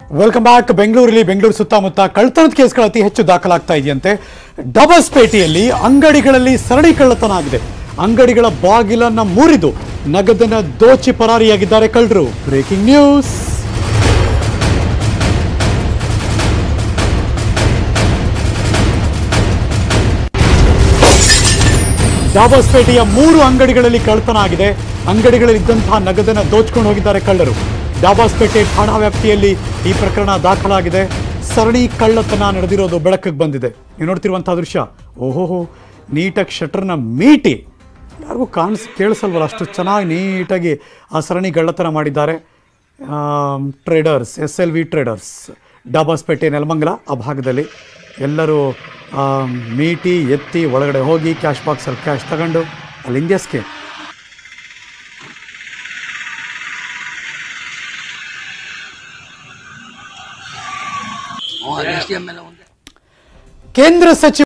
welcome back ಬೆಂಗಳೂರಲ್ಲಿ ಬೆಂಗಳೂರು ಸುತ್ತಮುತ್ತ ಕಳ್ತನದ ಕೇಸ್ಗಳು ಅತಿ ಹೆಚ್ಚು ದಾಖಲಾಗ್ತಾ ಇದೆಯಂತೆ ಡಬಸ್ಪೇಟೆಯಲ್ಲಿ ಅಂಗಡಿಗಳಲ್ಲಿ ಸರಣಿ ಕಳ್ಳತನ ಆಗಿದೆ ಅಂಗಡಿಗಳ ಬಾಗಿಲನ್ನ ಮುರಿದು ನಗದನ್ನ ದೋಚಿ ಪರಾರಿಯಾಗಿದ್ದಾರೆ ಕಳ್ಳರು ಬ್ರೇಕಿಂಗ್ ನ್ಯೂಸ್ ಡಾಬಸ್ಪೇಟೆಯ ಮೂರು ಅಂಗಡಿಗಳಲ್ಲಿ ಕಳ್ಳತನ ಆಗಿದೆ ಅಂಗಡಿಗಳಲ್ಲಿ ಇದ್ದಂತಹ ನಗದನ್ನ ದೋಚ್ಕೊಂಡು ಹೋಗಿದ್ದಾರೆ ಕಳ್ಳರು ಡಾಬಾಸ್ಪೇಟೆ ಠಾಣಾ ವ್ಯಾಪ್ತಿಯಲ್ಲಿ ಈ ಪ್ರಕರಣ ದಾಖಲಾಗಿದೆ ಸರಣಿ ಕಳ್ಳತನ ನಡೆದಿರೋದು ಬೆಳಕಿಗೆ ಬಂದಿದೆ ನೀವು ನೋಡ್ತಿರುವಂತಹ ದೃಶ್ಯ ಓಹೋಹೋ ನೀಟಾಗಿ ಶಟರ್ನ ಮೀಟಿ ಯಾರಿಗೂ ಕಾಣಿಸ್ ಕೇಳಿಸಲ್ವಲ್ಲ ಅಷ್ಟು ಚೆನ್ನಾಗಿ ನೀಟಾಗಿ ಆ ಸರಣಿ ಕಳ್ಳತನ ಮಾಡಿದ್ದಾರೆ traders S L V traders Dabaspete Nelamangala ಆ ಭಾಗದಲ್ಲಿ ಎಲ್ಲರೂ ಆ, ಮೀಟಿ ಎತ್ತಿ ಒಳಗಡೆ ಹೋಗಿ ಕ್ಯಾಶ್ ಬಾಕ್ಸಲ್ಲಿ ಕ್ಯಾಶ್ ತಗೊಂಡು ಅಲ್ಲಿ ಇಂಡಿಯಸ್ಗೆ ಕೇಂದ್ರ ಸಚಿವ